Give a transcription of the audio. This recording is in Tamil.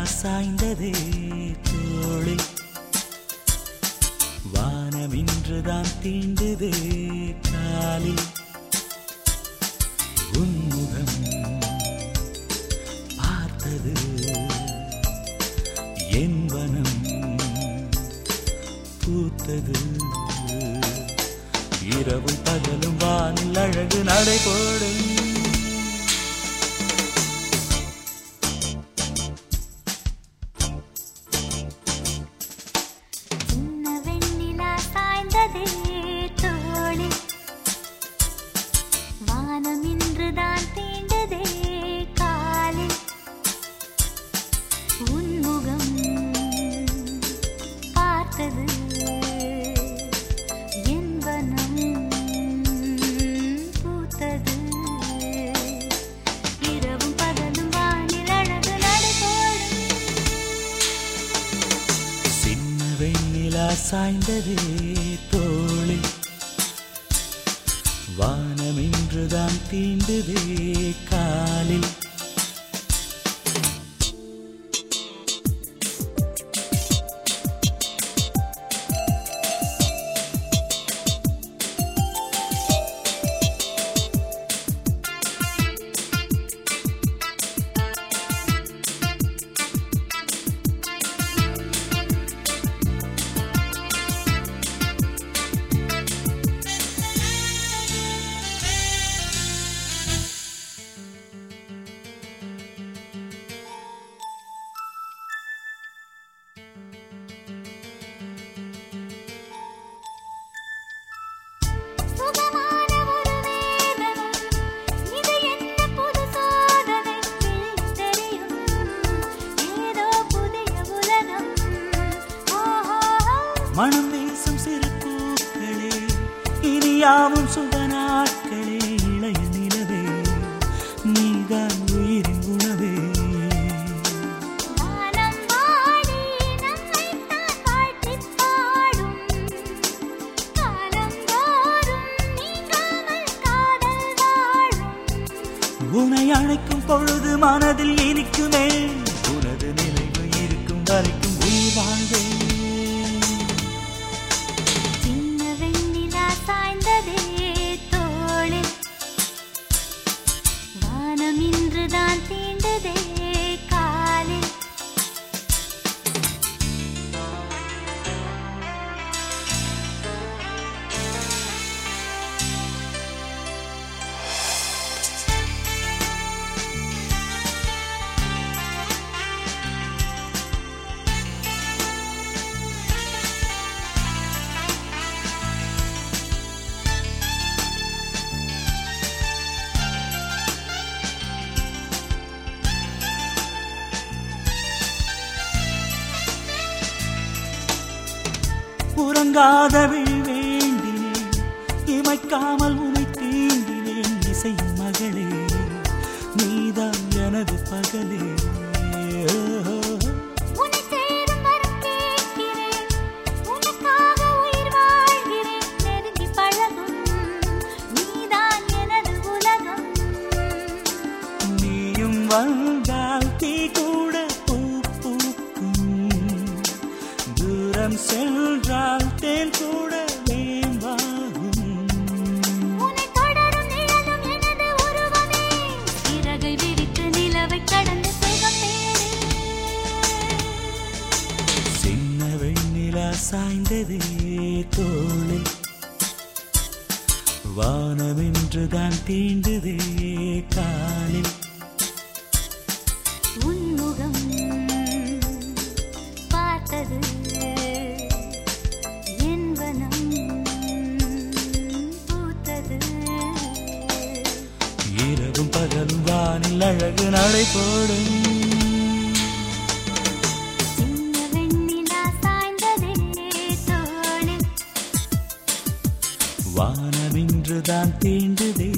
சாய்ந்ததே தோளில் வானம் இன்றுதான் தீண்டுதே காலில் உன்முகம் பார்த்தது என் வனம் பூத்தது இரவும் பகலும் வானில் அழகு நடைபோடும் சின்ன வெண்ணிலா சாய்ந்ததே தோளில் வானம் இன்றுதான் தீண்டதே காலில் உன்முகம் பார்த்தது என் வனம் பூத்தது இரவும் பகலும் வானில் அழகு நடைபோடும் சின்ன வெண்ணிலா சாய்ந்ததே தோளில் வானம் இன்றுதான் தீண்டுதே காலில் சுகமான ஒரு வேதனை இது என்ன புது சோதனை தெரியும் ஏதோ புதிய உலகம் ஓஹோ மனம் வீசும் சிறு பூக்களே இனியாவும் சுக நாட்களே இளைய நிலவே நீதான் உயிரின் உணவே வானம் வாடி நம்மைத்தான் வாழ்த்திப் பாடும் காலந்தோறும் நீங்காமல் காதல் வாழும் உனை அழைக்கும் பொழுது மனதில் இனிக்குமே உனது நினைவு இருக்கும் வரைக்கும் உயிர் வாழ்வேன் சின்ன வெண்ணிலா சாய்ந்ததே தோளில் வானம் இன்றுதான் தீண்டதே காலில் உறங்காதவள் வேண்டினேன் இமைக்காமல் உனை தீண்டினேன் இசையின் மகளே நீதான் எனது பகலே உன்னை சேரும் வரம் கேட்கிறேன் உனக்காக உயிர் வாழ்கிறேன் நெருங்கி பழகும் நீதான் எனது உலகம் நீயும் வந்தால் தீ கூட பூ பூக்கும் தூரம் சென்றால் தேன் கூட வேம்பாகும் உன்னை தொடரும் நிழலும் எனது உருவமே இறகை விரித்து நிலவை கடந்து சுகம் பேரு சின்ன வெண்ணிலா சாய்ந்ததே தோளில் வானமென்றுதான் தீண்டுதே காலில் உன்முகம் பார்த்தது என் வனம் பூத்தது இரவும் பகலும் வானில் அழகு நடைபோடும் சின்ன வெண்ணிலா சாய்ந்ததே தோளில் வானமென்றுதான் தீண்டுதே